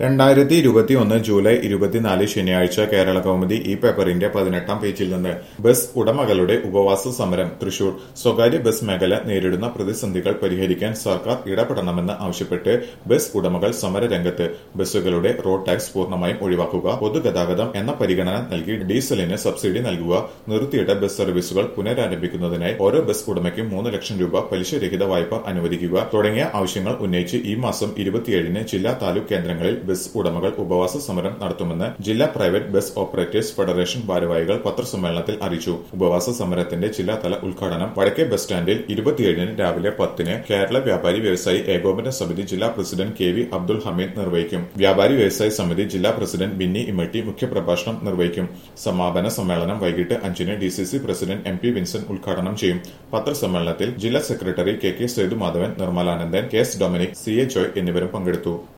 രണ്ടായിരത്തി ഇരുപത്തിയൊന്ന് ജൂലൈ ഇരുപത്തിനാല് ശനിയാഴ്ച കേരള കൗമുദി ഈ പേപ്പറിന്റെ പതിനെട്ടാം പേജിൽ നിന്ന് ബസ് ഉടമകളുടെ ഉപവാസ സമരം തൃശൂർ സ്വകാര്യ ബസ് മേഖല നേരിടുന്ന പ്രതിസന്ധികൾ പരിഹരിക്കാൻ സർക്കാർ ഇടപെടണമെന്ന് ആവശ്യപ്പെട്ട് ബസ് ഉടമകൾ സമരരംഗത്ത് ബസ്സുകളുടെ റോഡ് ടാക്സ് പൂർണ്ണമായും ഒഴിവാക്കുക പൊതുഗതാഗതം എന്ന പരിഗണന നൽകി ഡീസലിന് സബ്സിഡി നൽകുക നിർത്തിയിട്ട ബസ് സർവീസുകൾ പുനരാരംഭിക്കുന്നതിനായി ഓരോ ബസ് ഉടമയ്ക്കും മൂന്ന് ലക്ഷം രൂപ പലിശരഹിത വായ്പ അനുവദിക്കുക തുടങ്ങിയ ആവശ്യങ്ങൾ ഉന്നയിച്ച് ഈ മാസം ഇരുപത്തിയേഴിന് ജില്ലാ താലൂക്ക് കേന്ദ്രങ്ങളിൽ ബസ് ഉടമകൾ ഉപവാസ സമരം നടത്തുമെന്ന് ജില്ലാ പ്രൈവറ്റ് ബസ് ഓപ്പറേറ്റേഴ്സ് ഫെഡറേഷൻ ഭാരവാഹികൾ പത്രസമ്മേളനത്തിൽ അറിയിച്ചു ഉപവാസ സമരത്തിന്റെ ജില്ലാതല ഉദ്ഘാടനം വടക്കേ ബസ് സ്റ്റാൻഡിൽ ഇരുപത്തിയേഴിന് രാവിലെ പത്തിന് കേരള വ്യാപാരി വ്യവസായി ഏകോപന സമിതി ജില്ലാ president K V Abdul Hameed നിർവഹിക്കും വ്യാപാരി വ്യവസായി സമിതി ജില്ലാ പ്രസിഡന്റ് ബിന്നി ഇമ്മട്ടി മുഖ്യപ്രഭാഷണം നിർവഹിക്കും സമാപന സമ്മേളനം വൈകിട്ട് അഞ്ചിന് D C C president M P Vincent ഉദ്ഘാടനം ചെയ്യും പത്രസമ്മേളനത്തിൽ ജില്ലാ secretary K K Sethumadhavan Nirmalanandan K S Dominic C A Joy എന്നിവരും പങ്കെടുത്തു